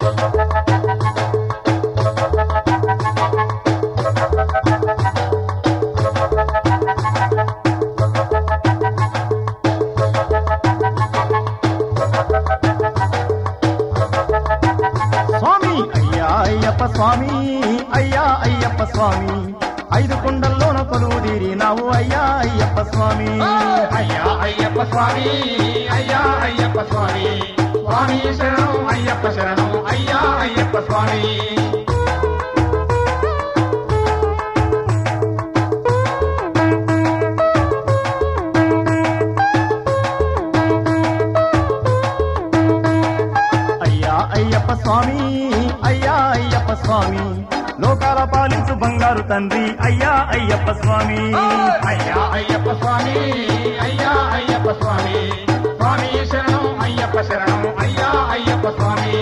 స్వామి అయ్యా అయ్యప్ప స్వామి అయ్యా అయ్యప్ప స్వామి ఐదు కొండల్లోన కొలువు తీరినావు అయ్యా అయ్యప్ప స్వామి అయ్యా అయ్యప్ప స్వామి అయ్యా అయ్యప్ప స్వామి స్వామి శరణం అయ్యప్ప శరణం అయ్యా అయ్యప్ప స్వామి అయ్యా అయ్యప్ప స్వామి అయ్యా అయ్యప్ప స్వామి లోకాల పాలించు బంగారు తండ్రి అయ్యా అయ్యప్ప స్వామి అయ్యా అయ్యప్ప స్వామి అయ్యా అయ్యప్ప స్వామి స్వామి శరణం అయ్యప్ప శరణం అయ్యా అయ్యప్ప స్వామి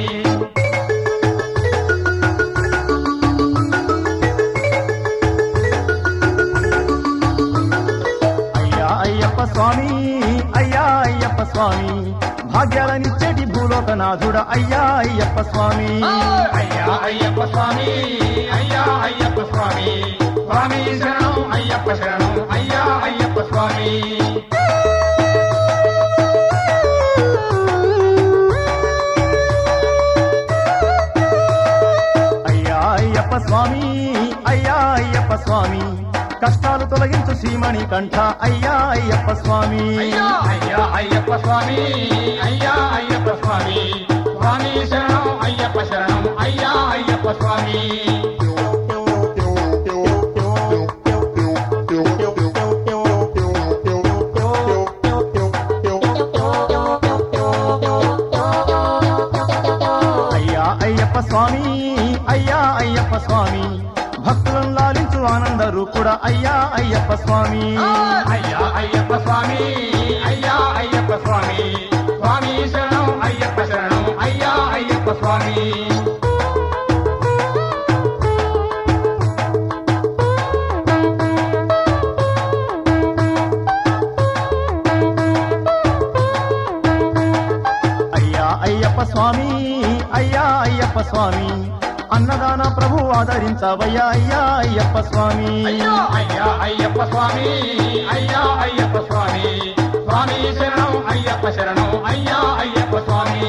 అయ్యా అయ్యప్ప స్వామి అయ్యా అయ్యప్ప స్వామి భాగ్యాలనిచ్చేటి భూలోకనాథుడ అయ్యా అయ్యప్ప స్వామి అయ్యా అయ్యప్ప స్వామి అయ్యా అయ్యప్ప స్వామి స్వామి శరణం అయ్యప్ప శరణం అయ్యా అయ్యప్ప స్వామి అయ్యా అయ్యప్ప స్వామి అయ్యా అయ్యప్ప స్వామి కష్టాలు తొలగించు శ్రీమణి కంఠ అయ్యా అయ్యప్ప స్వామి అయ్యా అయ్యా అయ్యప్ప స్వామి అయ్యా అయ్యప్ప స్వామి స్వామి శరణం అయ్యప్ప శరణం అయ్యా అయ్యప్ప స్వామి అయ్యా అయ్యప్ప స్వామి అయ్యా అయ్యప్ప స్వామి భక్తులను లాలించు ఆనంద రూపుడా అయ్యా అయ్యప్ప స్వామి అయ్యా అయ్యప్ప స్వామి అయ్యా అయ్యప్ప స్వామి స్వామి శరణం అయ్యప్ప శరణం అయ్యా అయ్యప్ప స్వామి అయ్యా అయ్యప్ప స్వామి అయ్యా అయ్యప్ప స్వామి అన్నదాన ప్రభు ఆదరించవయ్యా అయ్యా అయ్యప్ప స్వామి అయ్యా అయ్యా అయ్యప్ప స్వామి అయ్యా అయ్యప్ప స్వామి స్వామి శరణం అయ్యప్ప శరణం అయ్యా అయ్యప్ప స్వామి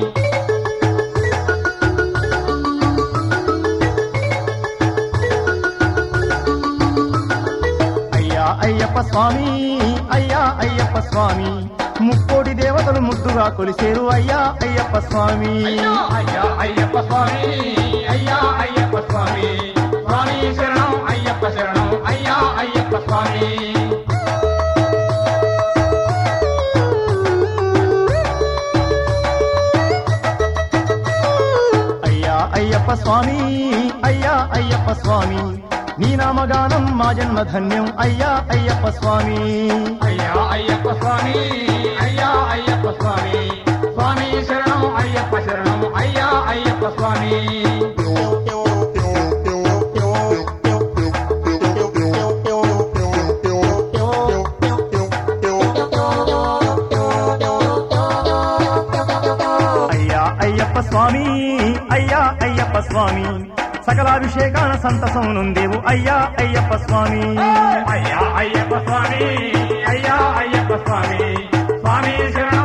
అయ్యా అయ్యప్ప స్వామి అయ్యా అయ్యప్ప స్వామి ముక్కోటి దేవతలు ముద్దుగా కొలిసేరు అయ్యా అయ్యప్ప స్వామి అయ్యా అయ్యా అయ్యప్ప స్వామి అయ్యా అయ్యప్ప స్వామి స్వామి శరణం అయ్యప్ప శరణం అయ్యా అయ్యప్ప స్వామి అయ్యా అయ్యప్ప స్వామి అయ్యా అయ్యప్ప స్వామి నీ నామగానం మా జన్మ ధన్యం అయ్యా అయ్యప్ప స్వామి అయ్యా అయ్యప్ప స్వామి అయ్యా అయ్యప్ప స్వామి స్వామి శరణం అయ్యప్ప శరణం అయ్యా అయ్యప్ప స్వామి అయ్యా అయ్యప్ప స్వామి అయ్యా అయ్యప్ప స్వామి సకలాభిషేకాన సంతసం నుందేవు అయ్యా అయ్యప్ప స్వామి అయ్యా అయ్యప్ప స్వామి అయ్యా అయ్యప్ప స్వామి స్వామి శరణం